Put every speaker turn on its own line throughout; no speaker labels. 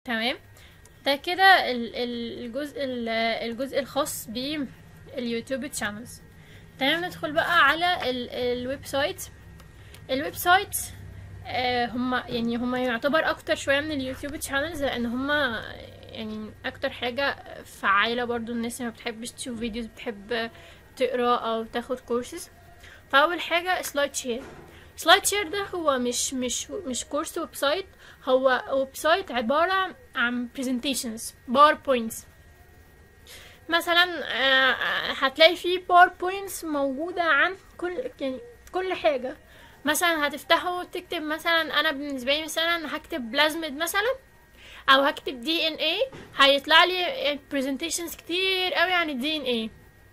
تمام ده كده ال- ال- الجزء ال- الجزء الخاص باليوتيوب تشانلز تمام ندخل بقى على ال- الويب سايت الويب سايت آه، هما يعني هما يعتبر اكتر شويه من اليوتيوب تشانلز لان هما يعني اكتر حاجه فعاله برضو الناس اللي ما بتحبش تشوف فيديوز بتحب تقرا او تاخد كورسز فاول حاجه سلايد شير سلايد شير ده هو مش مش مش كورس ويب سايت هو ويب سايت عباره عن presentations باوربوينتس مثلا آه، هتلاقي فيه باوربوينتس موجوده عن كل يعني كل حاجه مثلا هتفتحه تكتب مثلا انا بالنسبه لي مثلا هكتب بلازميد مثلا او هكتب دي ان اي هيطلع لي برزنتيشنز كتير قوي عن الدي ان اي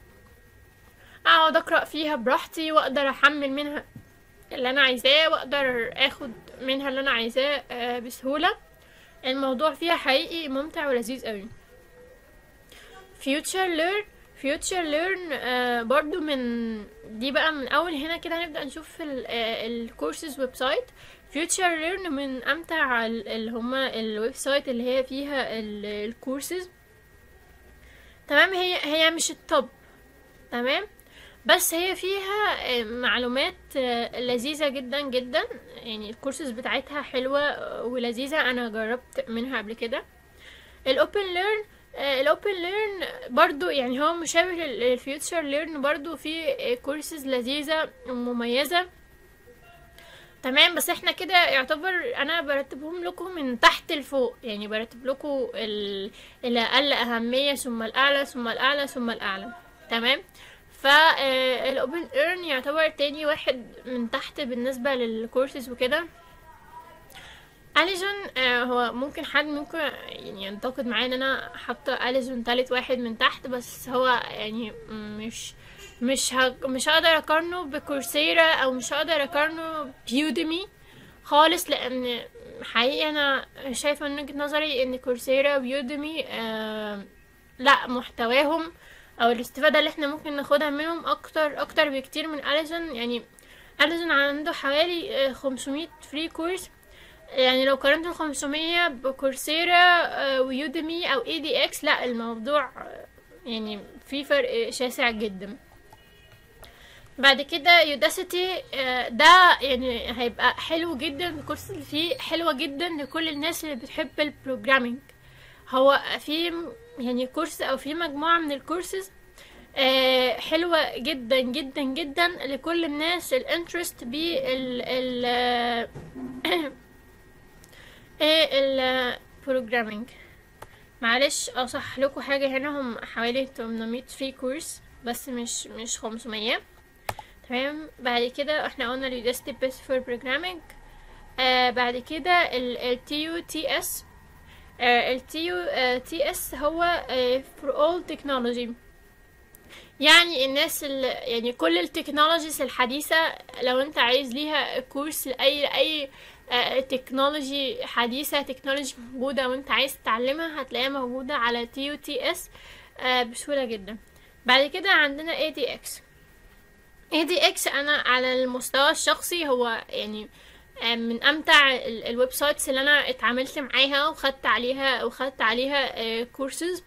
اقعد اقرا فيها براحتي واقدر احمل منها اللي انا عايزاه واقدر اخد منها اللي انا عايزاه آه، بسهوله الموضوع فيها حقيقي ممتع ولذيذ قوي فيوتشر ليرن فيوتشر ليرن برضو من دي بقى من اول هنا كده هنبدا نشوف الكورسز ويب سايت فيوتشر ليرن من امتع ال- اللي هما الويب سايت اللي هي فيها الكورسز تمام هي هي مش التوب تمام بس هي فيها آه، معلومات آه، لذيذة جدا جدا يعني الكورسز بتاعتها حلوة آه، ولذيذة انا جربت منها قبل كده الاوبن ليرن الاوبن ليرن برضو يعني هو مشابه للفيوتشر ليرن برضو في كورسز لذيذة ومميزة تمام بس احنا كده يعتبر انا برتبهم لكم من تحت لفوق يعني برتب لكم ال- الاقل اهمية ثم الاعلى ثم الاعلى ثم الاعلى تمام فالاوبن ايرن يعتبر تاني واحد من تحت بالنسبة للكورسز وكده اليزون آه، هو ممكن حد ممكن يعني ينتقد معايا ان انا حاطه اليزون تالت واحد من تحت بس هو يعني مش مش ه... مش هقدر اقارنه بكورسيرا او مش هقدر اقارنه بيوديمي خالص لان حقيقي انا شايفه من وجهه نظري ان كورسيرا ويوديمي آه لا محتواهم او الاستفاده اللي احنا ممكن ناخدها منهم اكتر اكتر بكتير من اليزون يعني اليزون عنده حوالي آه، 500 فري كورس يعني لو قارنت ال 500 بكورسيرا آه، ويوديمي او اي دي اكس لا الموضوع آه، يعني في فرق شاسع جدا بعد كده يوداسيتي ده يعني هيبقى حلو جدا الكورس اللي فيه حلوة جدا لكل الناس اللي بتحب البروجرامينج هو في يعني كورس او في مجموعة من الكورسز آه، حلوة جدا جدا جدا لكل الناس الانترست بال ال ايه البروجرامينج معلش اصح لكم حاجة هنا هم حوالي 800 فري كورس بس مش مش 500 تمام بعد كده احنا قلنا اليوداستي بيست فور بروجرامينج آه بعد كده ال تي يو تي اس ال تي يو تي اس هو آه for all technology يعني الناس اللي يعني كل التكنولوجيز الحديثة لو انت عايز ليها كورس لأي أي آه، تكنولوجي حديثة تكنولوجي موجودة وانت عايز تتعلمها هتلاقيها موجودة على تي يو تي اس بسهولة جدا بعد كده عندنا اي دي اكس اي دي اكس انا على المستوى الشخصي هو يعني آه، من امتع ال- الويب سايتس اللي انا اتعاملت معاها وخدت عليها وخدت عليها كورسز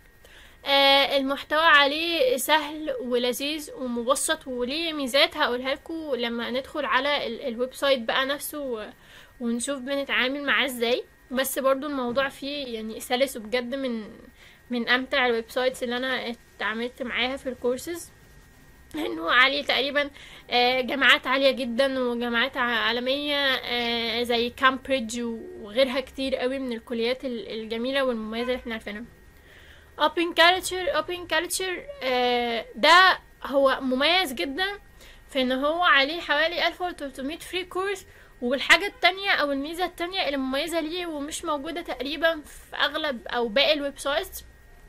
آه، المحتوى عليه سهل ولذيذ ومبسط وليه ميزات هقولها لكم لما ندخل على ال- الويب سايت بقى نفسه و- ونشوف بنتعامل معاه ازاي بس برضو الموضوع فيه يعني سلس وبجد من من امتع الويب سايتس اللي انا اتعاملت معاها في الكورسز انه عليه تقريبا آه، جامعات عالية جدا وجامعات ع- عالمية آه، زي كامبريدج وغيرها كتير قوي من الكليات ال- الجميلة والمميزة اللي احنا عارفينها open culture open culture آه، ده هو مميز جدا في ان هو عليه حوالي 1300 فري كورس والحاجة التانية او الميزة التانية اللي مميزة ليه ومش موجودة تقريبا في اغلب او باقي الويب سايتس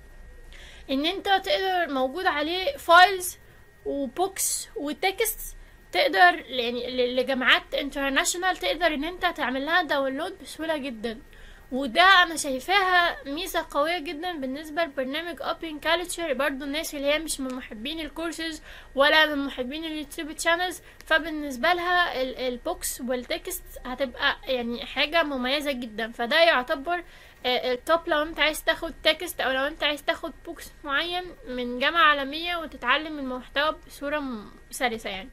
ان انت تقدر موجود عليه فايلز وبوكس وتكست تقدر يعني ل- لجامعات انترناشونال تقدر ان انت تعمل لها داونلود بسهولة جدا وده انا شايفاها ميزة قوية جدا بالنسبة لبرنامج اوبن كالتشر برضو الناس اللي هي مش من محبين الكورسز ولا من محبين اليوتيوب تشانلز فبالنسبة لها ال- البوكس والتكست هتبقى يعني حاجة مميزة جدا فده يعتبر التوب لو انت عايز تاخد تكست او لو انت عايز تاخد بوكس معين من جامعة عالمية وتتعلم المحتوى بصورة م- سلسة يعني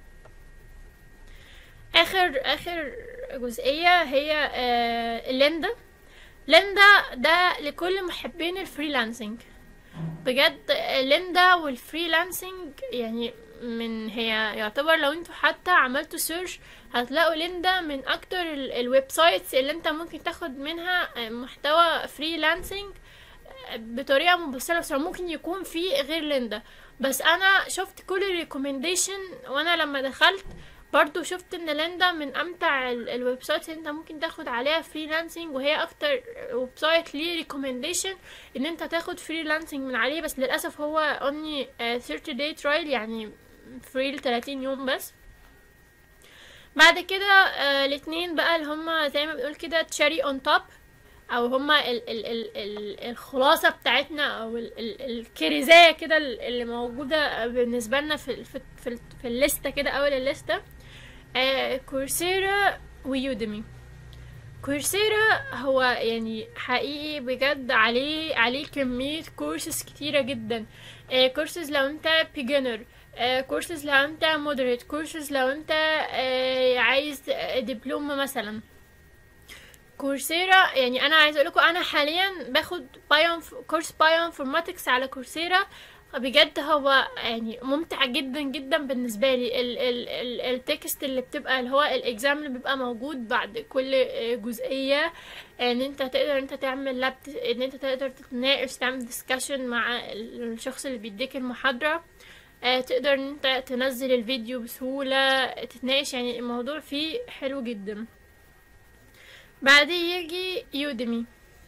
اخر اخر جزئية هي آه، ليندا ليندا ده لكل محبين الفريلانسنج بجد ليندا والفريلانسنج يعني من هي يعتبر لو انتوا حتى عملتوا سيرش هتلاقوا ليندا من اكتر ال- الويب سايتس اللي انت ممكن تاخد منها محتوى فريلانسنج بطريقه مبسطه بس ممكن يكون في غير ليندا بس انا شفت كل الريكومنديشن وانا لما دخلت برضو شفت ان ليندا من امتع ال- الويب سايتس اللي انت ممكن تاخد عليها فريلانسنج وهي اكتر ويب سايت ليه ريكومنديشن ان انت تاخد فريلانسنج من عليه بس للاسف هو only آه، 30 day trial يعني فري ل 30 يوم بس بعد كده آه الاتنين بقى اللي هما زي ما بنقول كده تشيري اون توب او هما ال ال ال ال الخلاصة بتاعتنا او ال ال الكرزاية كده ال- اللي موجودة بالنسبة لنا في ال- في في, ال- في الليستة كده اول الليستة آه كورسيرا ويوديمي كورسيرا هو يعني حقيقي بجد عليه عليه كمية كورسز كتيرة جدا كورسز لو انت beginner كورسز لو انت moderate كورسز لو انت آه، عايز دبلومة مثلا كورسيرا يعني انا عايز اقولكم انا حاليا باخد بايو كورس بايو انفورماتكس على كورسيرا بجد هو يعني ممتع جدا جدا بالنسبه لي ال ال ال التكست اللي بتبقى اللي هو الاكزام اللي بيبقى موجود بعد كل آه، جزئيه ان انت تقدر انت تعمل لاب ان انت تقدر تتناقش تعمل ديسكشن مع الشخص اللي بيديك المحاضره آه، تقدر ان انت تنزل الفيديو بسهوله تتناقش يعني الموضوع فيه حلو جدا بعدين يجي يوديمي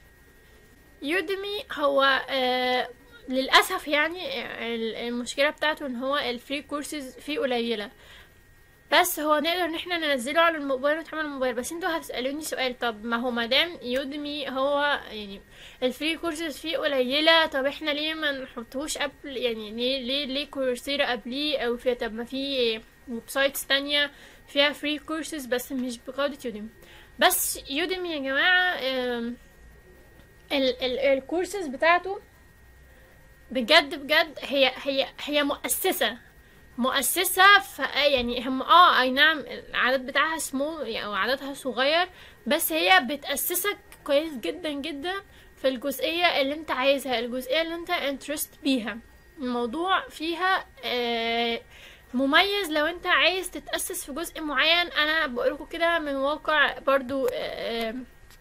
يوديمي هو آه للأسف يعني ال- المشكلة بتاعته ان هو الفري كورسز فيه قليلة بس هو نقدر ان احنا ننزله على الموبايل ونتعامل على الموبايل بس انتوا هتسألوني سؤال طب ما هو مادام يوديمي هو يعني الفري كورسز فيه قليلة طب احنا ليه ما نحطهوش قبل يعني ليه ليه ليه كورسيرا قبليه او في طب ما في ويب سايتس تانية فيها فري كورسز بس مش بجودة يوديمي بس يوديمي يا جماعة آم، ال ال الكورسز بتاعته بجد بجد هي هي هي مؤسسة مؤسسة ف يعني هم اه اي نعم العدد بتاعها سمول يعني او عددها صغير بس هي بتأسسك كويس جدا جدا في الجزئية اللي انت عايزها الجزئية اللي انت انترست بيها الموضوع فيها آه مميز لو انت عايز تتأسس في جزء معين انا بقولكوا كده من واقع برضو آه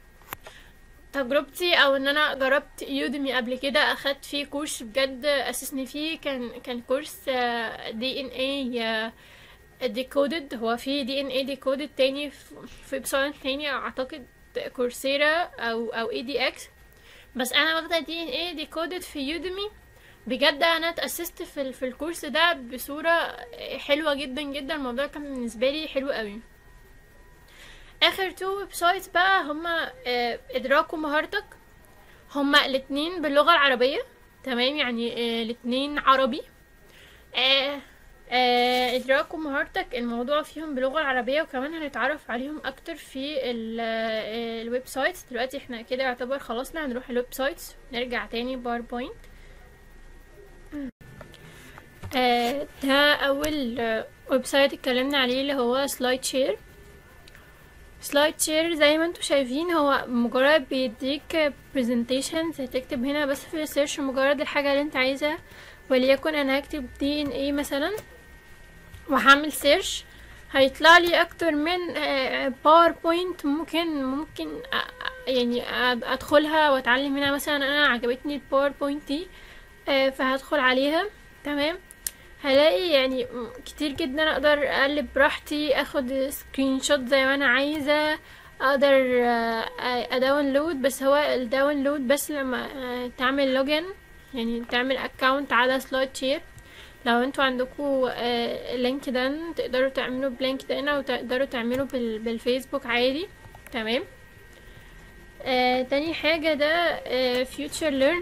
تجربتي او ان انا جربت يوديمي قبل كده اخدت فيه كورس بجد اسسني فيه كان كان كورس دي ان اي ديكودد هو في دي ان اي ديكودد تاني في ويب سايت تاني اعتقد كورسيرا او او اي دي اكس بس انا واخده دي ان اي ديكودد في يوديمي بجد انا اتاسست في ال- في الكورس ده بصوره حلوه جدا جدا الموضوع كان بالنسبه لي حلو قوي اخر تو ويب سايتس بقى هما آه، ادراك ومهارتك هما الاتنين باللغه العربيه تمام يعني آه، الاتنين عربي آه، آه، ادراك ومهارتك الموضوع فيهم باللغه العربيه وكمان هنتعرف عليهم اكتر في ال- آه، الويب سايتس دلوقتي احنا كده يعتبر خلصنا هنروح الويب سايتس نرجع تاني باوربوينت آه، ده اول آه، ويب سايت اتكلمنا عليه اللي هو سلايد شير سلايد شير زي ما انتم شايفين هو مجرد بيديك برزنتيشن هتكتب هنا بس في السيرش مجرد الحاجة اللي انت عايزها وليكن انا هكتب دي ان ايه مثلا وهعمل سيرش هيطلع لي اكتر من باوربوينت ممكن ممكن أ- أ- يعني أ- ادخلها واتعلم منها مثلا انا عجبتني الباوربوينت دي آه، فهدخل عليها تمام هلاقي يعني م- كتير جدا اقدر اقلب براحتي اخد سكرين شوت زي ما انا عايزه اقدر آه، اداونلود بس هو الداونلود بس لما آه، تعمل لوجن يعني تعمل اكونت على سلايد شير لو انتوا عندكم لينكدين تقدروا تعملوا بلينكدين او تقدروا تعملوا بال- بالفيسبوك عادي تمام آه تاني حاجة ده فيوتشر ليرن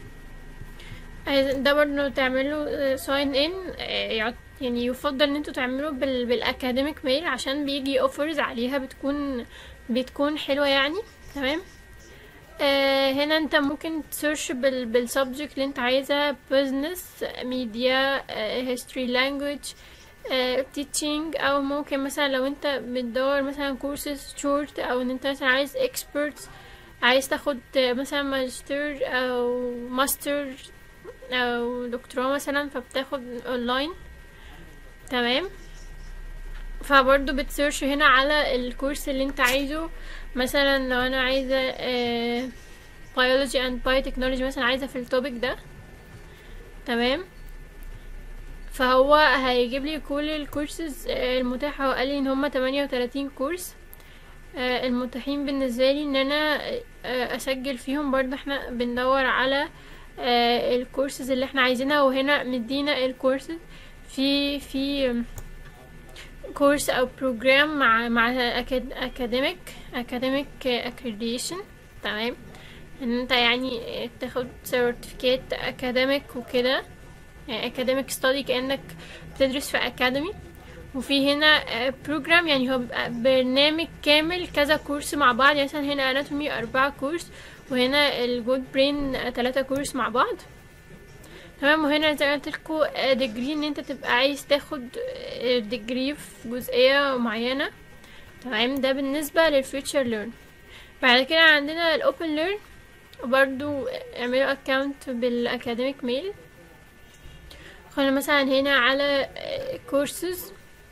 ده برضه تعملوا ساين ان يعني يفضل ان انتوا تعملوا بال بالاكاديميك ميل عشان بيجي اوفرز عليها بتكون بتكون حلوة يعني تمام آه هنا انت ممكن تسيرش بال بالسبجكت اللي انت عايزها business media آه history language آه teaching او ممكن مثلا لو انت بتدور مثلا courses short او ان انت مثلا عايز experts عايز تاخد آه، مثلا ماجستير او ماستر او دكتوراه مثلا فبتاخد اونلاين تمام فبرضه بتسيرش هنا على الكورس اللي انت عايزه مثلا لو انا عايزه آه biology and biotechnology مثلا عايزه في التوبيك ده تمام فهو هيجيب لي كل الكورسز آه، المتاحه هو قال لي ان هما 38 كورس آه، المتاحين بالنسبه لي ان انا آه، اسجل فيهم برضه احنا بندور على آه، الكورسز اللي احنا عايزينها وهنا مدينا الكورسز في في كورس او بروجرام مع مع اكاديميك اكاديميك اكريديشن تمام ان انت يعني تاخد سيرتيفيكيت اكاديميك وكده يعني اكاديميك ستادي كانك بتدرس في اكاديمي وفي هنا بروجرام يعني هو بيبقى برنامج كامل كذا كورس مع بعض يعني مثلا هنا اناتومي اربعة كورس وهنا الجود برين تلاتة كورس مع بعض تمام وهنا زي ما قلت لكم ديجري ان انت تبقى عايز تاخد ديجري في جزئيه معينه تمام ده بالنسبه للفيوتشر ليرن بعد كده عندنا الاوبن ليرن برضو اعملوا اكونت بالاكاديميك ميل خلينا مثلا هنا على كورسز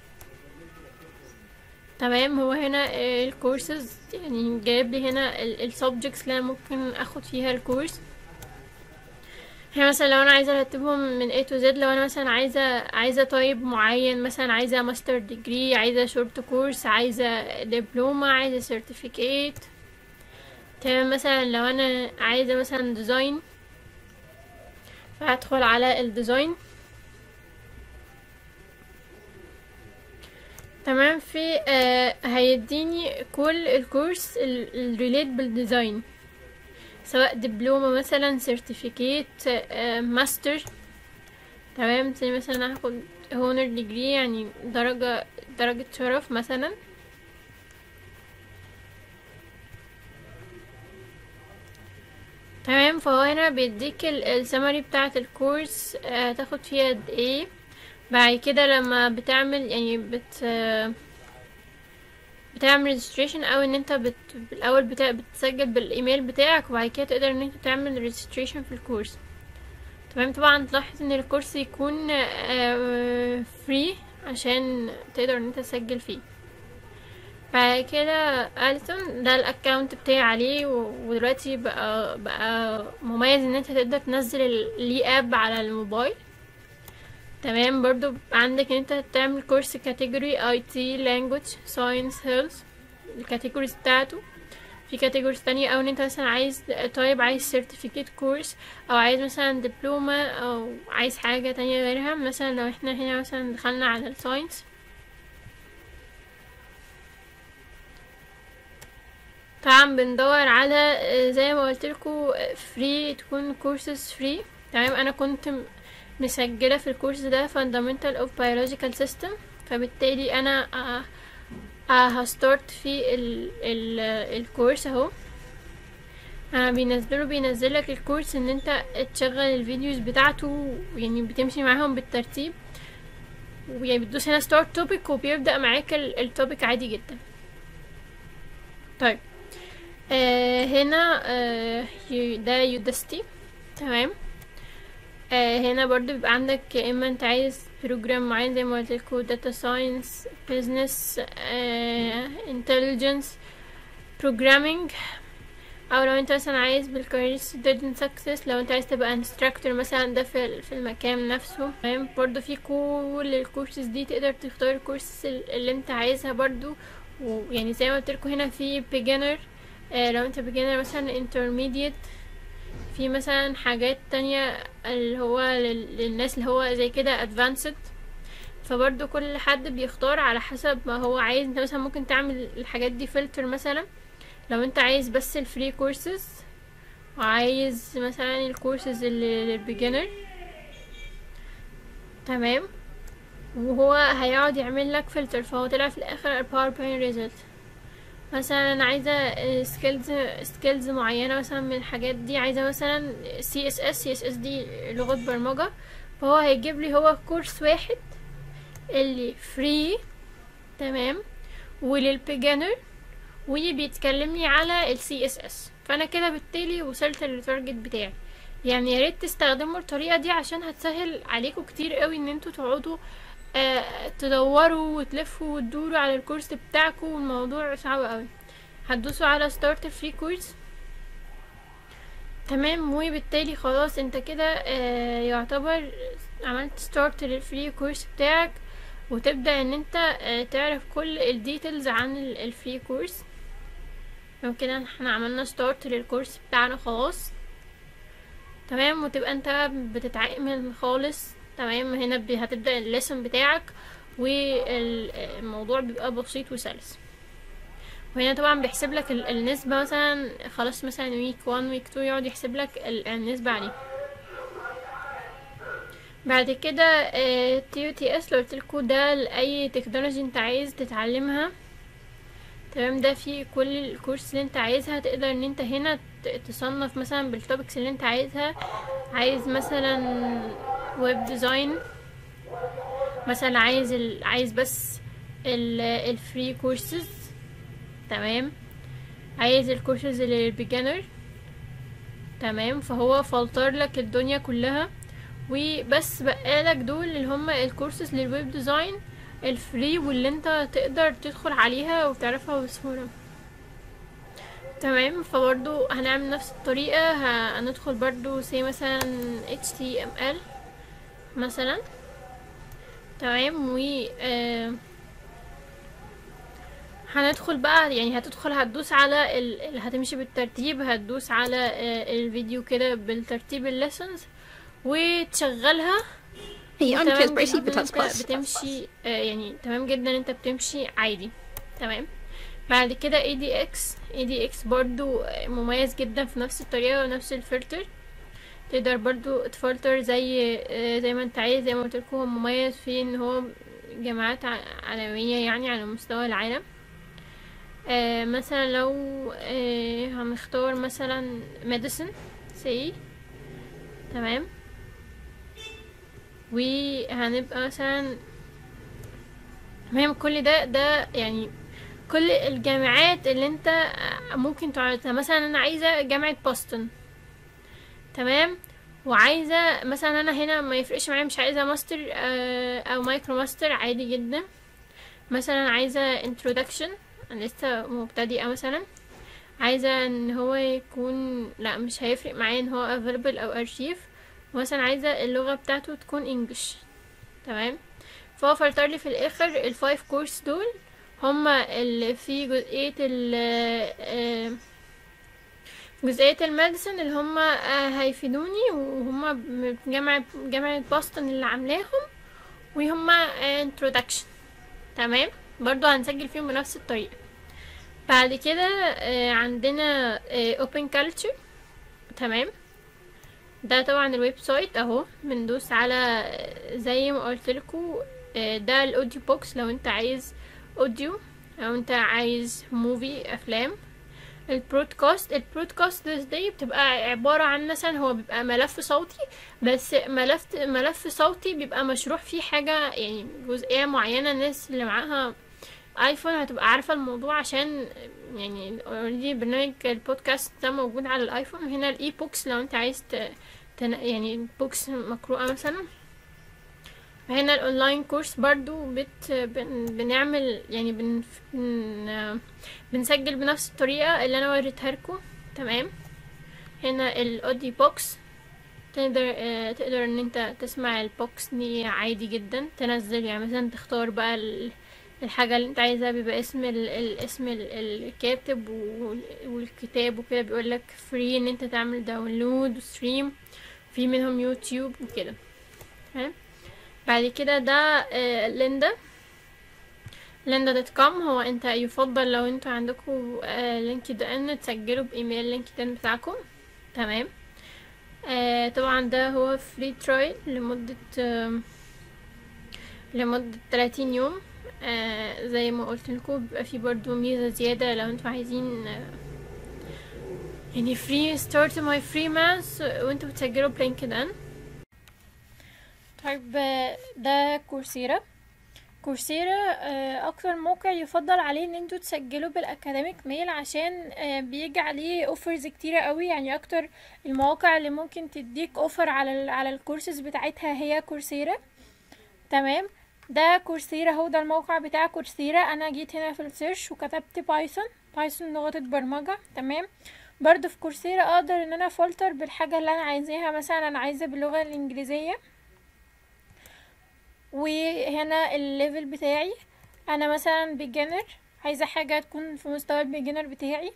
تمام هو هنا الكورسز يعني جايب لي هنا السبجكتس اللي انا ممكن اخد فيها الكورس يعني مثلا لو انا عايزه ارتبهم من A to Z لو انا مثلا عايزه عايزه طيب معين مثلا عايزه ماستر ديجري عايزه شورت كورس عايزه دبلومه عايزه سيرتيفيكيت تمام مثلا لو انا عايزه مثلا ديزاين فهدخل على الديزاين تمام في آه هيديني كل الكورس الريليت بالديزاين سواء دبلومة مثلا سيرتيفيكيت ماستر تمام زي مثلا هاخد هونر ديجري يعني درجة درجة شرف مثلا تمام فهو هنا بيديك السمري بتاعة الكورس هتاخد فيها قد ايه بعد كده لما بتعمل يعني بت بتعمل ريجستريشن او ان انت بت... الاول بتا... بتسجل بالايميل بتاعك وبعد كده تقدر ان انت تعمل ريجستريشن في الكورس تمام طبعا تلاحظ ان الكورس يكون فري عشان تقدر ان انت تسجل فيه بعد كده ألسون ده الاكونت بتاعي عليه ودلوقتي بقى بقى مميز ان انت تقدر تنزل اللي اب على الموبايل تمام برضو عندك ان انت تعمل كورس كاتيجوري اي تي لانجوج ساينس هيلث الكاتيجوريز بتاعته في كاتيجوريز تانية او ان انت مثلا عايز طيب عايز سيرتيفيكيت كورس او عايز مثلا دبلومة او عايز حاجة تانية غيرها مثلا لو احنا هنا مثلا دخلنا على الساينس طبعا بندور على زي ما قلت لكم فري تكون كورسز فري تمام انا كنت مسجله في الكورس ده fundamental of biological system فبالتالي انا آه آه هستارت في ال ال الكورس اهو انا بينزلوا بينزلك الكورس ان انت تشغل الفيديوز بتاعته يعني بتمشي معاهم بالترتيب ويعني بتدوس هنا ستارت توبيك وبيبدأ معاك التوبيك عادي جدا طيب آه هنا آه ده يودستي تمام آه هنا برضو بيبقى عندك يا اما انت عايز بروجرام معين زي ما قلت لكم داتا ساينس بزنس انتليجنس بروجرامينج او لو انت مثلا عايز بالكارير ستودنت سكسس لو انت عايز تبقى انستراكتور مثلا ده في في المكان نفسه تمام برضو في كل الكورسز دي تقدر تختار الكورس اللي انت عايزها برضو ويعني زي ما قلت لكم هنا في beginner آه لو انت beginner مثلا intermediate في مثلا حاجات تانية اللي هو للناس اللي هو زي كده advanced فبرضو كل حد بيختار على حسب ما هو عايز انت مثلا ممكن تعمل الحاجات دي فلتر مثلا لو انت عايز بس الفري كورسز وعايز مثلا الكورسز اللي للبيجنر تمام وهو هيقعد يعمل لك فلتر فهو طلع في الاخر الباوربوينت ريزلت مثلا انا عايزه سكيلز سكيلز معينه مثلا من الحاجات دي عايزه مثلا سي اس اس سي اس اس دي لغه برمجه فهو هيجيب لي هو كورس واحد اللي فري تمام وللبيجنر وبيتكلمني على السي اس اس فانا كده بالتالي وصلت للتارجت بتاعي يعني يا ريت تستخدموا الطريقه دي عشان هتسهل عليكم كتير قوي ان انتوا تقعدوا آه تدوروا وتلفوا وتدوروا على الكورس بتاعكم والموضوع صعب قوي هتدوسوا على ستارت فري كورس تمام وبالتالي خلاص انت كده آه يعتبر عملت ستارت للفري كورس بتاعك وتبدأ ان انت آه تعرف كل الديتيلز عن الفري كورس كده احنا عملنا ستارت للكورس بتاعنا خلاص تمام وتبقى انت بتتعامل خالص تمام هنا ب- هتبدأ الليسن بتاعك والموضوع بيبقى بسيط وسلس وهنا طبعا بيحسب لك ال- النسبة مثلا خلاص مثلا ويك 1 ويك 2 يقعد يحسب لك ال- النسبة عليه بعد كده تي تي اس لو قلتلكوا ده لأي تكنولوجي انت عايز تتعلمها تمام ده في كل الكورس اللي انت عايزها تقدر ان انت هنا ت- تصنف مثلا بالتوبكس اللي انت عايزها عايز مثلا ويب ديزاين مثلا عايز ال... عايز بس الفري كورسز تمام عايز الكورسز اللي للبيجنر تمام فهو فلتر لك الدنيا كلها وبس بقالك دول اللي هم الكورسز للويب ديزاين الفري واللي انت تقدر تدخل عليها وتعرفها بسهولة تمام فبرضو هنعمل نفس الطريقة ه- هندخل برضو سي مثلا HTML مثلا تمام و آه، هندخل بقى يعني هتدخل هتدوس على ال... ال- هتمشي بالترتيب هتدوس على آه، الفيديو كده بالترتيب الليسنز وتشغلها
Hey, I'm
تمام
Chris Bracey,
جدا
but
انت
plus.
بتمشي آه يعني تمام جدا انت بتمشي عادي تمام بعد كده ADX ADX برضو آه، مميز جدا في نفس الطريقة ونفس الفلتر تقدر برضو تفلتر زي آه، زي ما انت عايز زي ما قلت لكم هو مميز في ان هو جامعات ع- عالمية يعني على مستوى العالم آه مثلا لو آه هنختار مثلا medicine سي تمام وهنبقى مثلا المهم كل ده ده يعني كل الجامعات اللي انت ممكن تعرضها مثلا انا عايزه جامعه بوسطن تمام وعايزه مثلا انا هنا ما يفرقش معايا مش عايزه ماستر آه، او مايكرو ماستر عادي جدا مثلا عايزه introduction انا لسه مبتدئه مثلا عايزه ان هو يكون لا مش هيفرق معايا ان هو available او archive مثلا عايزه اللغه بتاعته تكون انجلش تمام فهو فلتر لي في الاخر الفايف كورس دول هما اللي في جزئيه ال آه، جزئيه الميديسن اللي هما آه، هيفيدوني وهما من جامعه جامعه بoston اللي عاملاهم وهما introduction تمام برضو هنسجل فيهم بنفس الطريقه بعد كده آه، عندنا آه، open culture تمام ده طبعا الويب سايت اهو بندوس على زي ما قلت لكم ده الاوديو بوكس لو انت عايز اوديو لو انت عايز موفي افلام البرودكاست البرودكاست دي بتبقى عبارة عن مثلا هو بيبقى ملف صوتي بس ملف ملف صوتي بيبقى مشروح فيه حاجة يعني جزئية معينة الناس اللي معاها ايفون هتبقى عارفة الموضوع عشان يعني اوريدي برنامج البودكاست ده موجود على الايفون وهنا الاي بوكس لو انت عايز ت... تن... يعني بوكس مقروءة مثلا هنا الاونلاين كورس برضو بت... بن... بنعمل يعني بن... بن... بنسجل بنفس الطريقة اللي انا وريتها لكم تمام هنا الاودي بوكس تقدر آه، تقدر ان انت تسمع البوكس دي عادي جدا تنزل يعني مثلا تختار بقى ال... الحاجة اللي انت عايزها بيبقى اسم ال... الاسم ال... الكاتب وال- والكتاب وكده بيقولك فري ان انت تعمل داونلود وستريم في منهم يوتيوب وكده تمام بعد كده ده آه، ليندا ليندا دوت كوم هو انت يفضل لو انتوا عندكم لينكد ان تسجلوا بايميل لينكد ان بتاعكم تمام آه طبعا ده هو فري ترايل لمدة آم، لمدة 30 يوم آه زي ما قلت لكم بيبقى في برضو ميزة زيادة لو انتوا عايزين آه يعني free start my free mass وانتوا بتسجلوا بلينكد ان طيب آه، ده كورسيرا كورسيرا آه، اكتر موقع يفضل عليه ان انتوا تسجلوا بالاكاديميك ميل عشان آه، بيجي عليه اوفرز كتيرة قوي يعني اكتر المواقع اللي ممكن تديك اوفر على ال على الكورسز بتاعتها هي كورسيرا تمام ده كورسيرا هو ده الموقع بتاع كورسيرا انا جيت هنا في السيرش وكتبت بايثون بايثون لغة البرمجة تمام برضو في كورسيرا اقدر ان انا فلتر بالحاجة اللي انا عايزاها مثلا انا عايزة باللغة الانجليزية وهنا الليفل بتاعي انا مثلا بيجنر عايزة حاجة تكون في مستوى البيجنر بتاعي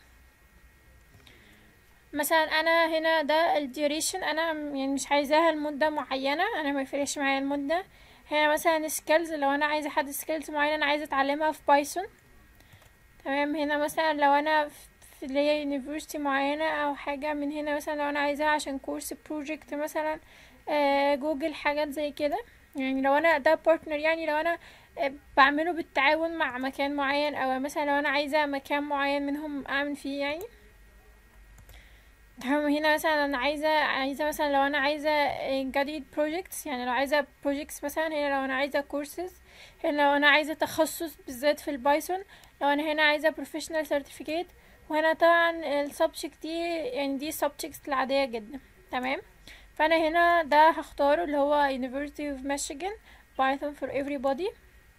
مثلا انا هنا ده الديوريشن انا يعني مش عايزاها لمدة معينة انا ما يفرقش معايا المدة هنا مثلا سكيلز لو انا عايزة حد سكيلز معينة انا عايزة اتعلمها في بايثون تمام هنا مثلا لو انا في اللي هي يونيفرسيتي معينة او حاجة من هنا مثلا لو انا عايزاها عشان كورس بروجكت مثلا آه جوجل حاجات زي كده يعني لو انا ده بارتنر يعني لو انا آه، بعمله بالتعاون مع مكان معين او مثلا لو انا عايزة مكان معين منهم اعمل فيه يعني تمام هنا مثلا انا عايزة عايزة مثلا لو انا عايزة جديد projects يعني لو عايزة projects مثلا هنا لو انا عايزة courses هنا لو انا عايزة تخصص بالذات في البايثون لو انا هنا عايزة professional certificate وهنا طبعا ال subject دي يعني دي subjects العادية جدا تمام فانا هنا ده هختاره اللي هو University of Michigan Python for everybody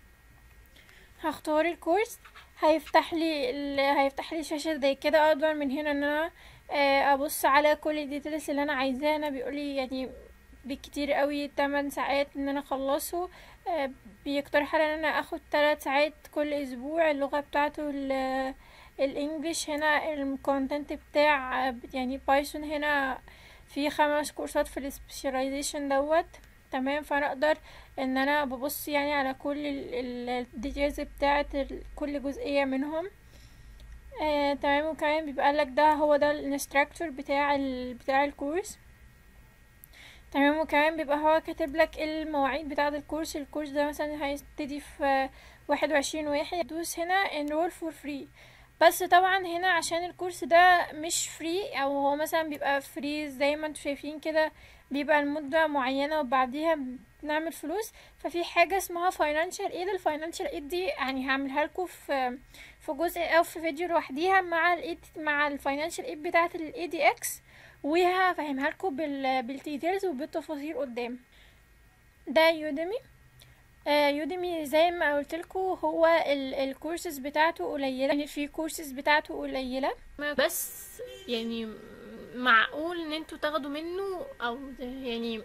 هختار الكورس هيفتح لي ال... هيفتح لي شاشة زي كده اقدر من هنا ان انا آه، ابص على كل الديتيلز اللي انا عايزاها انا بيقولي يعني بالكتير قوي 8 ساعات ان انا اخلصه آه، بيقترح على ان انا اخد 3 ساعات كل اسبوع اللغة بتاعته ال- الانجليش هنا الكونتنت بتاع يعني بايثون هنا في خمس كورسات في السبيشاليزيشن دوت تمام فانا اقدر ان انا ببص يعني على كل الديتيلز بتاعت ال- كل جزئية منهم آه، تمام وكمان بيبقى لك ده هو ده الانستراكتور بتاع ال... بتاع الكورس تمام وكمان بيبقى هو كاتب لك المواعيد بتاعة الكورس الكورس ده مثلا هيبتدي في واحد وعشرين واحد دوس هنا enroll for free بس طبعا هنا عشان الكورس ده مش فري او هو مثلا بيبقى فري زي ما انتوا شايفين كده بيبقى المدة معينة وبعديها بنعمل فلوس ففي حاجة اسمها financial aid ال financial aid دي يعني هعملها لكم في في جزء او في فيديو لوحديها مع ال مع الفاينانشال ايد بتاعه الاي دي اكس وهفهمها لكم بال بالديتيلز وبالتفاصيل قدام ده يوديمي آه يوديمي زي ما قلت لكم هو ال الكورسز بتاعته قليله يعني في كورسز بتاعته قليله بس يعني معقول ان انتوا تاخدوا منه او يعني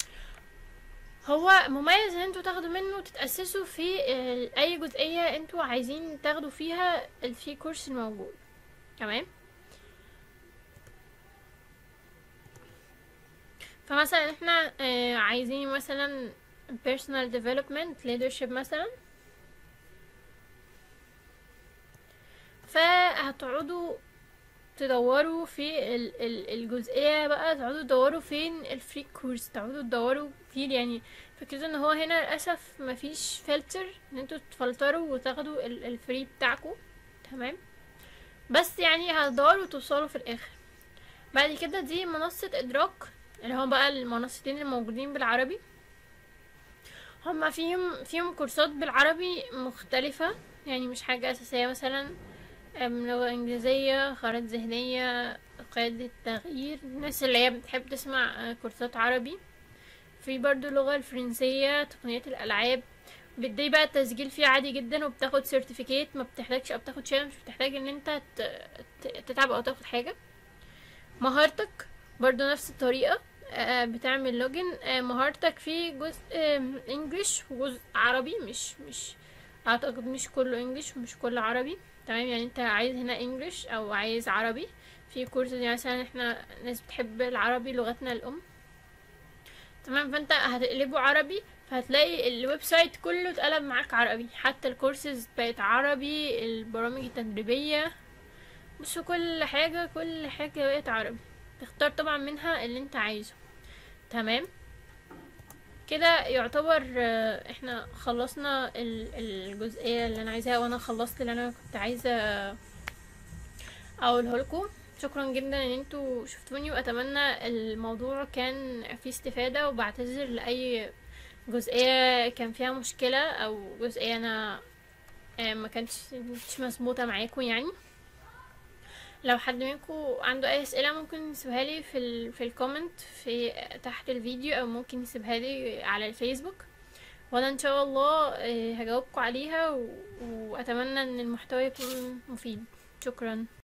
هو مميز ان انتوا تاخدوا منه تتأسسوا في ال- اي جزئية انتوا عايزين تاخدوا فيها الفي كورس الموجود تمام فمثلا احنا آه، عايزين مثلا personal development leadership مثلا فهتقعدوا تدوروا في ال- ال- الجزئية بقى تقعدوا تدوروا فين الفري كورس تقعدوا تدوروا كتير يعني فكرة ان هو هنا للأسف مفيش فلتر ان انتوا تفلتروا وتاخدوا ال- الفري بتاعكم تمام بس يعني هتدوروا وتوصلوا في الآخر بعد كده دي منصة إدراك اللي هو بقى المنصتين الموجودين بالعربي هما فيهم فيهم كورسات بالعربي مختلفة يعني مش حاجة أساسية مثلا أم، لغة إنجليزية خرائط ذهنية قيادة تغيير الناس اللي هي بتحب تسمع آه، كورسات عربي في برضو اللغة الفرنسية تقنيات الألعاب بتدي بقى التسجيل فيه عادي جدا وبتاخد سيرتيفيكيت ما بتحتاجش او بتاخد شهادة مش بتحتاج ان انت ت- ت- تتعب او تاخد حاجة مهارتك برضو نفس الطريقة آه، بتعمل لوجن آه، مهارتك في جزء انجليش وجزء عربي مش مش اعتقد مش كله انجليش ومش كله عربي تمام يعني انت عايز هنا انجليش او عايز عربي في كورس يعني مثلا احنا ناس بتحب العربي لغتنا الام تمام فانت هتقلبه عربي فهتلاقي الويب سايت كله اتقلب معاك عربي حتى الكورسز بقت عربي البرامج التدريبية بصوا كل حاجة كل حاجة بقت عربي تختار طبعا منها اللي انت عايزه تمام كده يعتبر آه، احنا خلصنا ال- الجزئية اللي انا عايزاها وانا خلصت اللي انا كنت عايزة اقوله لكم شكرا جدا ان انتوا شفتوني واتمنى الموضوع كان فيه استفادة وبعتذر لاي جزئية كان فيها مشكلة او جزئية انا آه، ما كانتش مش مظبوطة معاكم يعني لو حد منكم عنده اي اسئله ممكن يسيبها لي في ال في الكومنت في تحت الفيديو او ممكن يسيبها لي على الفيسبوك وانا ان شاء الله آه، هجاوبكم عليها و- واتمنى ان المحتوى يكون مفيد شكرا